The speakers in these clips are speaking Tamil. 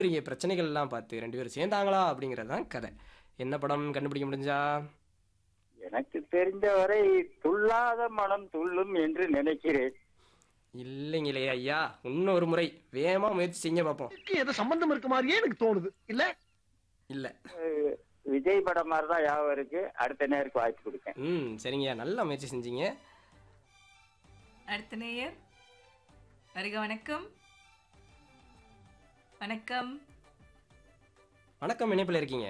பெரிய பிரச்சனைகள்லாம் பார்த்து ரெண்டு பேரும் சேர்ந்தாங்களா அப்படிங்கிறது தான் கதை என்ன படம் கண்டுபிடிக்க முடிஞ்சா எனக்கு தெரிந்தவரை துள்ளாத மனம் துள்ளும் என்று நினைக்கிறேன் இல்லைங்களே ஐயா இன்னொரு முறை வேகமா முயற்சி செய்ய பார்ப்போம் ஏதோ சம்பந்தம் இருக்க மாதிரியே எனக்கு தோணுது இல்ல இல்ல அஹ், விஜய் படம் மாதிரி தான் ஞாபகம் இருக்கு அடுத்த நேருக்கு வாய்ப்பு கொடுக்கேன் ம் சரிங்கய்யா நல்ல முயற்சி செஞ்சீங்க அடுத்த நேயர் வருக வணக்கம் வணக்கம் வணக்கம் இணைப்பில் இருக்கீங்க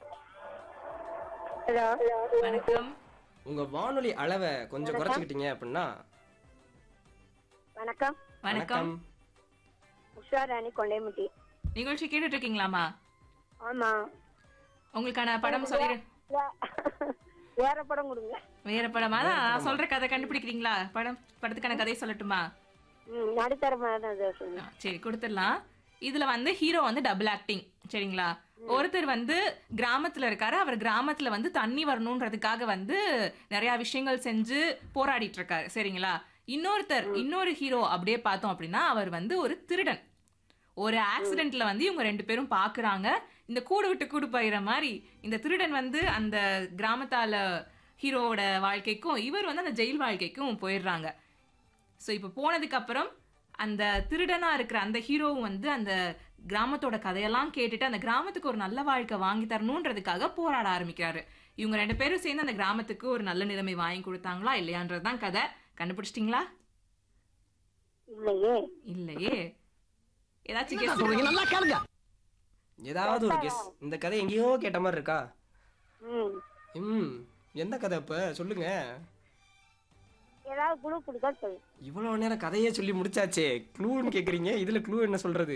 வணக்கம் உங்க வானொலி அளவை கொஞ்சம் குறைச்சிக்கிட்டீங்க அப்படின்னா வணக்கம் வணக்கம் உஷா ராணி கொண்டைமுட்டி நிகழ்ச்சி கேட்டுட்டு இருக்கீங்களாமா ஆமா உங்களுக்கான படம் சொல்லிடு வே- வேற படம் கொடுங்க வேற படமா தான் நான் சொல்ற கதை கண்டுபிடிக்கிறீங்களா படம் படத்துக்கான கதை சொல்லட்டுமா ம் நடுத்தர மாதிரி தான் இதை சொல்லுங்க ஆ, சரி கொடுத்துடலாம் இதுல வந்து ஹீரோ வந்து டபுள் ஆக்டிங் சரிங்களா ஒருத்தர் வந்து கிராமத்துல இருக்காரு அவர் கிராமத்துல வந்து தண்ணி வரணுன்றதுக்காக வந்து நிறைய விஷயங்கள் செஞ்சு போராடிட்டு இருக்காரு சரிங்களா இன்னொருத்தர் இன்னொரு ஹீரோ அப்படியே பார்த்தோம் அப்படின்னா அவர் வந்து ஒரு திருடன் ஒரு ஆக்சிடென்ட்ல வந்து இவங்க ரெண்டு பேரும் பாக்குறாங்க இந்த கூடு விட்டு கூடு போயிற மாதிரி இந்த திருடன் வந்து அந்த கிராமத்தால ஹீரோவோட வாழ்க்கைக்கும் இவர் வந்து அந்த ஜெயில் வாழ்க்கைக்கும் போயிடுறாங்க ஸோ இப்போ போனதுக்கு அப்புறம் அந்த திருடனா இருக்கிற அந்த ஹீரோவும் வந்து அந்த கிராமத்தோட கதையெல்லாம் கேட்டுட்டு அந்த கிராமத்துக்கு ஒரு நல்ல வாழ்க்கை வாங்கி தரணுன்றதுக்காக போராட ஆரம்பிக்கிறாரு இவங்க ரெண்டு பேரும் சேர்ந்து அந்த கிராமத்துக்கு ஒரு நல்ல நிலைமை வாங்கி கொடுத்தாங்களா இல்லையான்றது தான் கதை கண்டுபிடிச்சிட்டிங்களா இல்லையே இல்லையே ஏதாச்சும் guess சொல்றீங்க நல்லா கேளுங்க ஏதாவது ஒரு கெஸ் இந்த கதை எங்கேயோ கேட்ட மாதிரி இருக்கா ம் ம் எந்த கதை இப்ப சொல்லுங்க ஏதாவது குழு கொடுக்க சொல்லு இவ்வளவு நேரம் கதையே சொல்லி முடிச்சாச்சே க்ளூன்னு கேக்குறீங்க இதுல க்ளூ என்ன சொல்றது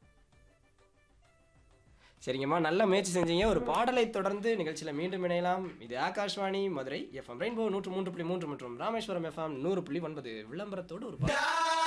சரிங்கம்மா நல்ல முயற்சி செஞ்சீங்க ஒரு பாடலை தொடர்ந்து நிகழ்ச்சியில மீண்டும் இணையலாம் இது ஆகாஷ்வாணி மதுரை எஃப்எம் ரெயின்போ நூற்று மூன்று புள்ளி மூன்று மற்றும் ராமேஸ்வரம் எஃப்எம் நூறு புள்ளி ஒன்பது விளம்பரத்தோடு ஒரு பாடல்.